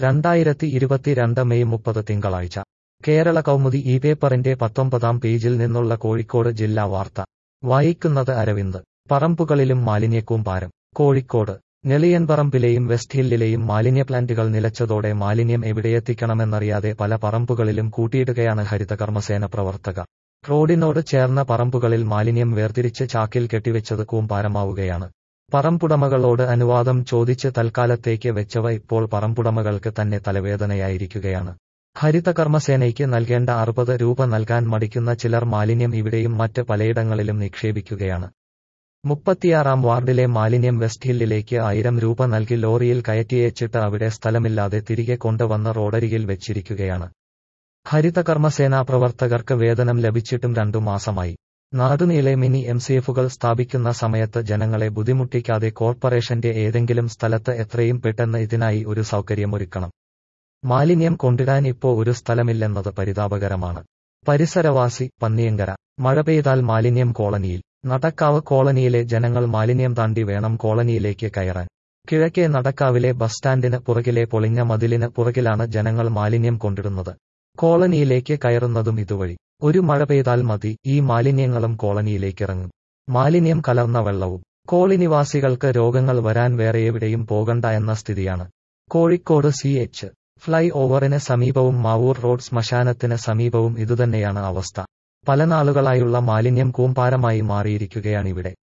രണ്ടായിരത്തി ഇരുപത്തിരണ്ട് മെയ് മുപ്പത് തിങ്കളാഴ്ച കേരള കൗമുദി ഈ പേപ്പറിന്റെ പത്തൊമ്പതാം പേജിൽ നിന്നുള്ള കോഴിക്കോട് ജില്ലാ വാർത്ത വായിക്കുന്നത് അരവിന്ദ് പറമ്പുകളിലും മാലിന്യക്കൂമ്പാരം കോഴിക്കോട് ഞെളിയൻപറമ്പിലെയും വെസ്റ്റ് ഹില്ലിലെയും മാലിന്യ പ്ലാന്റുകൾ നിലച്ചതോടെ മാലിന്യം എവിടെയെത്തിക്കണമെന്നറിയാതെ പല പറമ്പുകളിലും കൂട്ടിയിടുകയാണ് ഹരിതകർമ്മസേന പ്രവർത്തകർ റോഡിനോട് ചേർന്ന പറമ്പുകളിൽ മാലിന്യം വേർതിരിച്ച് ചാക്കിൽ കെട്ടിവെച്ചത് കൂമ്പാരമാവുകയാണ് പറമ്പുടമകളോട് അനുവാദം ചോദിച്ച് തൽക്കാലത്തേക്ക് വെച്ചവ ഇപ്പോൾ പറമ്പുടമകൾക്ക് തന്നെ തലവേദനയായിരിക്കുകയാണ് ഹരിതകർമ്മസേനയ്ക്ക് നൽകേണ്ട അറുപത് രൂപ നൽകാൻ മടിക്കുന്ന ചിലർ മാലിന്യം ഇവിടെയും മറ്റ് പലയിടങ്ങളിലും നിക്ഷേപിക്കുകയാണ് മുപ്പത്തിയാറാം വാർഡിലെ മാലിന്യം വെസ്റ്റ് ഹില്ലിലേക്ക് ആയിരം രൂപ നൽകി ലോറിയിൽ കയറ്റിയേച്ചിട്ട് അവിടെ സ്ഥലമില്ലാതെ തിരികെ കൊണ്ടുവന്ന് റോഡരികിൽ വെച്ചിരിക്കുകയാണ് ഹരിതകർമ്മസേനാ പ്രവർത്തകർക്ക് വേതനം ലഭിച്ചിട്ടും രണ്ടു മാസമായി നാടുനീളെ മിനി എംസിഎഫുകൾ സ്ഥാപിക്കുന്ന സമയത്ത് ജനങ്ങളെ ബുദ്ധിമുട്ടിക്കാതെ കോർപ്പറേഷന്റെ ഏതെങ്കിലും സ്ഥലത്ത് എത്രയും പെട്ടെന്ന് ഇതിനായി ഒരു സൗകര്യമൊരുക്കണം മാലിന്യം കൊണ്ടിടാൻ ഇപ്പോ ഒരു സ്ഥലമില്ലെന്നത് പരിതാപകരമാണ് പരിസരവാസി പന്നിയങ്കര മഴ പെയ്താൽ മാലിന്യം കോളനിയിൽ നടക്കാവ് കോളനിയിലെ ജനങ്ങൾ മാലിന്യം താണ്ടി വേണം കോളനിയിലേക്ക് കയറാൻ കിഴക്കേ നടക്കാവിലെ ബസ് സ്റ്റാൻഡിന് പുറകിലെ പൊളിഞ്ഞ മതിലിന് പുറകിലാണ് ജനങ്ങൾ മാലിന്യം കൊണ്ടിടുന്നത് കോളനിയിലേക്ക് കയറുന്നതും ഇതുവഴി ഒരു മഴ പെയ്താൽ മതി ഈ മാലിന്യങ്ങളും കോളനിയിലേക്കിറങ്ങും മാലിന്യം കലർന്ന വെള്ളവും കോളനിവാസികൾക്ക് രോഗങ്ങൾ വരാൻ വേറെ എവിടെയും പോകണ്ട എന്ന സ്ഥിതിയാണ് കോഴിക്കോട് സി എച്ച് ഫ്ലൈ ഓവറിന് സമീപവും മാവൂർ റോഡ് ശ്മശാനത്തിന് സമീപവും ഇതുതന്നെയാണ് അവസ്ഥ പല നാളുകളായുള്ള മാലിന്യം കൂമ്പാരമായി മാറിയിരിക്കുകയാണിവിടെ